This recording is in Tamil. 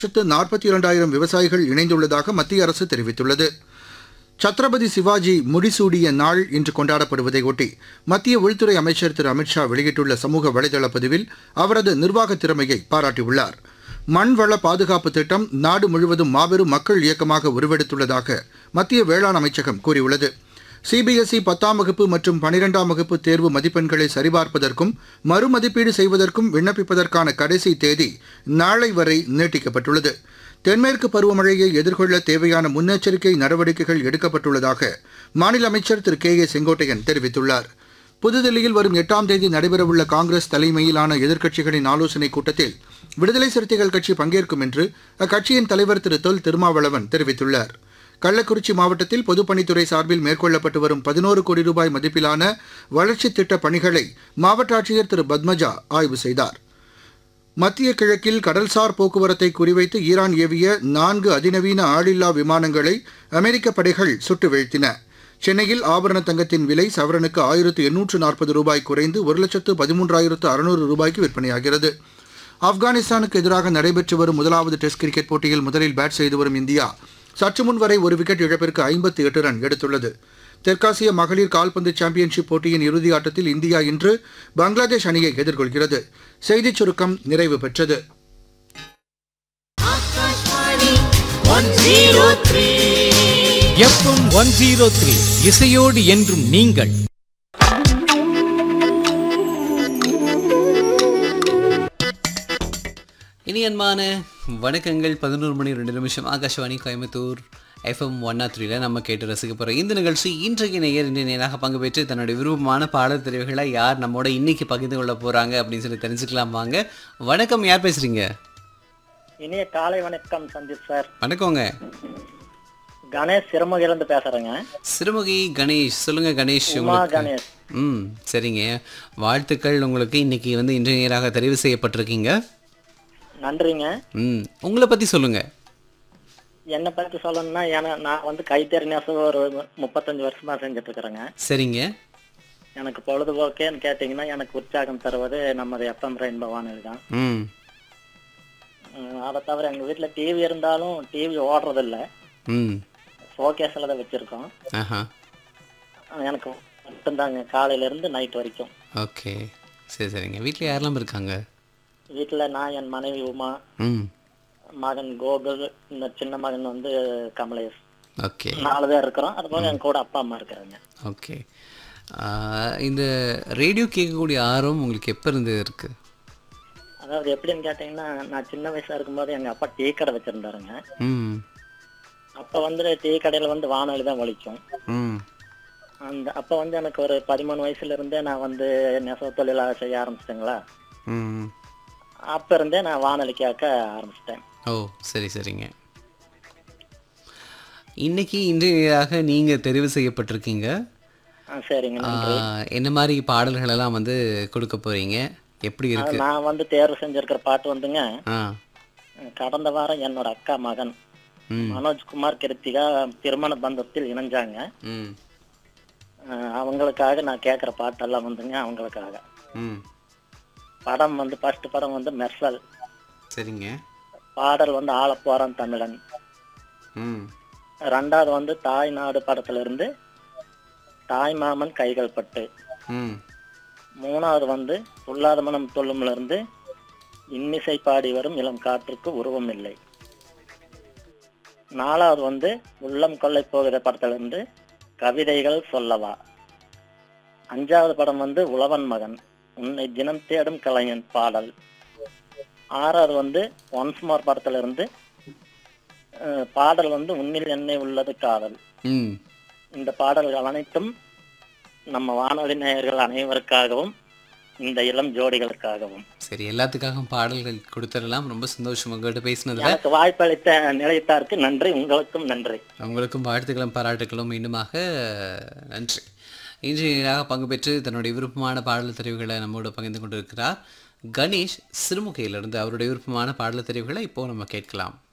லட்சத்து நாற்பத்தி இரண்டாயிரம் விவசாயிகள் இணைந்துள்ளதாக மத்திய அரசு தெரிவித்துள்ளது சத்ரபதி சிவாஜி முடிசூடிய நாள் இன்று கொண்டாடப்படுவதை ஒட்டி மத்திய உள்துறை அமைச்சர் திரு அமித்ஷா வெளியிட்டுள்ள சமூக வலைதள பதிவில் அவரது நிர்வாக திறமையை பாராட்டியுள்ளார் மண்வள பாதுகாப்பு திட்டம் நாடு முழுவதும் மாபெரும் மக்கள் இயக்கமாக உருவெடுத்துள்ளதாக மத்திய வேளாண் அமைச்சகம் கூறியுள்ளது சிபிஎஸ்இ பத்தாம் வகுப்பு மற்றும் பனிரெண்டாம் வகுப்பு தேர்வு மதிப்பெண்களை சரிபார்ப்பதற்கும் மறுமதிப்பீடு செய்வதற்கும் விண்ணப்பிப்பதற்கான கடைசி தேதி நாளை வரை நீட்டிக்கப்பட்டுள்ளது தென்மேற்கு பருவமழையை எதிர்கொள்ள தேவையான முன்னெச்சரிக்கை நடவடிக்கைகள் எடுக்கப்பட்டுள்ளதாக மாநில அமைச்சர் திரு கே ஏ செங்கோட்டையன் தெரிவித்துள்ளார் புதுதில்லியில் வரும் எட்டாம் தேதி நடைபெறவுள்ள காங்கிரஸ் தலைமையிலான எதிர்க்கட்சிகளின் ஆலோசனைக் கூட்டத்தில் விடுதலை சிறுத்தைகள் கட்சி பங்கேற்கும் என்று அக்கட்சியின் தலைவர் திரு தொல் திருமாவளவன் தெரிவித்துள்ளார் கள்ளக்குறிச்சி மாவட்டத்தில் பொதுப்பணித்துறை சார்பில் மேற்கொள்ளப்பட்டு வரும் பதினோரு கோடி ரூபாய் மதிப்பிலான வளர்ச்சித் திட்டப் பணிகளை மாவட்ட ஆட்சியர் திரு பத்மஜா ஆய்வு செய்தார் மத்திய கிழக்கில் கடல்சார் போக்குவரத்தை குறிவைத்து ஈரான் ஏவிய நான்கு அதிநவீன ஆளில்லா விமானங்களை அமெரிக்க படைகள் சுட்டு வீழ்த்தின சென்னையில் ஆபரண தங்கத்தின் விலை சவரனுக்கு ஆயிரத்து எண்ணூற்று நாற்பது ரூபாய் குறைந்து ஒரு லட்சத்து பதிமூன்றாயிரத்து அறுநூறு ரூபாய்க்கு விற்பனையாகிறது ஆப்கானிஸ்தானுக்கு எதிராக நடைபெற்று வரும் முதலாவது டெஸ்ட் கிரிக்கெட் போட்டியில் முதலில் பேட் செய்து வரும் இந்தியா சற்று முன் வரை ஒரு விக்கெட் இழப்பிற்கு ஐம்பத்தி எட்டு ரன் எடுத்துள்ளது தெற்காசிய மகளிர் கால்பந்து சாம்பியன்ஷிப் போட்டியின் இறுதி ஆட்டத்தில் இந்தியா இன்று பங்களாதேஷ் அணியை எதிர்கொள்கிறது செய்திச் சுருக்கம் நிறைவு பெற்றது Akashvani one zero three FM one zero three இசையோடு என்றும் நீங்கள் இனி அன்பான வணக்கங்கள் பதினோரு மணி ரெண்டு நிமிஷம் Akashvani Coimbatore FM one R த்ரீல நம்ம கேட்டு ரசிக்க போகிறோம் இந்த நிகழ்ச்சி இன்றைக்கு நேயர் இன்றைய நேராக பங்கு பெற்று தன்னுடைய விருப்பமான பாடல் தெரிவுகளை யார் நம்மோட இன்னைக்கு பகிர்ந்து கொள்ள போகிறாங்க அப்படின்னு சொல்லி தெரிஞ்சுக்கலாம் வாங்க வணக்கம் யார் பேசுகிறீங்க இனிய காலை வணக்கம் சந்தீப் சார் வணக்கங்க கணேஷ் சிறுமுகையிலிருந்து பேசுறேங்க சிறுமுகி கணேஷ் சொல்லுங்க கணேஷ் உமா உங்களுக்கு கணேஷ் ம் சரிங்க வாழ்த்துக்கள் உங்களுக்கு இன்னைக்கு வந்து இன்ஜினியராக தெரிவு செய்யப்பட்டிருக்கீங்க நன்றிங்க ம் உங்களை பற்றி சொல்லுங்கள் என்னை பத்தி சொல்லணும்னா ஏன்னா நான் வந்து கைத்தறி நெசவு ஒரு முப்பத்தஞ்சு வருஷமா செஞ்சுட்டு இருக்கிறேங்க சரிங்க எனக்கு பொழுதுபோக்கேன்னு கேட்டிங்கன்னா எனக்கு உற்சாகம் தருவது நமது எஃப்எம் ரெயின்போ வானொலி தான் ம் உம், அதை தவிர எங்க வீட்டுல டிவி இருந்தாலும் டிவி ஓடுறதில்ல ம் ஷோகேஸில் தான் வச்சிருக்கோம் ஆஹா அஹ் எனக்கு மட்டும்தாங்க காலையில இருந்து நைட் வரைக்கும் ஓகே சரி சரிங்க வீட்டில் யாரெல்லாம் இருக்காங்க வீட்டுல நான் என் மனைவி உமா ம் மகன் கோகுல் இந்த சின்ன மகன் வந்து கமலேஷ் ஓகே நாலு பேர் இருக்கிறோம் அது போக என் கூட அப்பா அம்மா இருக்கிறாங்க ஓகே இந்த ரேடியோ கேட்கக்கூடிய ஆர்வம் உங்களுக்கு எப்போ இருந்து இருக்கு அதாவது எப்படின்னு கேட்டீங்கன்னா நான் சின்ன வயசா இருக்கும்போது எங்க அப்பா டீ கடை வச்சிருந்தாருங்க ம் அப்ப வந்து டீ கடையில வந்து வானொலி தான் ஒழிக்கும் ம் அந்த அப்ப வந்து எனக்கு ஒரு பதிமூணு வயசுல இருந்தே நான் வந்து நெசவு தொழிலாக செய்ய ஆரம்பிச்சிட்டேங்களா ம் அப்ப இருந்தே நான் வானொலி கேட்க ஆரம்பிச்சிட்டேன் ஓ சரி சரிங்க இன்னைக்கு இன்றையாக நீங்கள் தெரிவு செய்யப்பட்டிருக்கீங்க ஆ, சரிங்க ஆ, என்ன மாதிரி பாடல்கள் எல்லாம் வந்து கொடுக்க போறீங்க எப்படி இருக்கு நான் வந்து தேர்வு செஞ்சிருக்கிற பாட்டு வந்துங்க ஆ கடந்த வாரம் என்னோட அக்கா மகன் ம் மனோஜ்குமார் கிருத்திகா திருமண பந்தத்தில் இணைஞ்சாங்க ம் அஹ் அவங்களுக்காக நான் கேட்குற பாட்டெல்லாம் வந்துங்க அவங்களுக்காக ம் படம் வந்து ஃபர்ஸ்ட் படம் வந்து மெர்சல் சரிங்க பாடல் வந்து ஆளப்போறான் தமிழன் ம் ரெண்டாவது வந்து தாய் நாடு படத்துல இருந்து தாய் மாமன் கைகள் பட்டு ம் மூணாவது வந்து துல்லாத மனம் தொல்லும்ல இருந்து இன்னிசை பாடி வரும் இளம் காற்றுக்கு உருவம் இல்லை நாலாவது வந்து உள்ளம் கொள்ளை போகிற படத்துல இருந்து கவிதைகள் சொல்லவா அஞ்சாவது படம் வந்து உழவன் மகன் உன்னை தினம் தேடும் கலைஞன் பாடல் ஆறாவது வந்து ஒன்ஸ் மோர் படத்துல இருந்து அஹ், பாடல் வந்து உன்னில் எண்ணெய் உள்ளது காதல் ம் இந்த பாடல்கள் அனைத்தும் நம்ம வானொலி நேயர்கள் அனைவருக்காகவும் இந்த இளம் ஜோடிகளுக்காகவும் சரி எல்லாத்துக்காகவும் பாடல்கள் கொடுத்துடலாம் ரொம்ப சந்தோஷம் உங்கள்கிட்ட பேசினதுல எனக்கு வாய்ப்பளித்த நிலையத்தாருக்கு நன்றி உங்களுக்கும் நன்றி உங்களுக்கும் வாழ்த்துக்களும் பாராட்டுகளும் மீண்டுமாக நன்றி இன்றைய பங்கு பெற்று தன்னுடைய விருப்பமான பாடல் தெரிவுகளை நம்மோடு பகிர்ந்து கொண்டிருக்கிறார் கணேஷ் சிறுமுகையிலிருந்து அவருடைய விருப்பமான பாடல் தெரிவுகளை இப்போ நம்ம கேட்கலாம்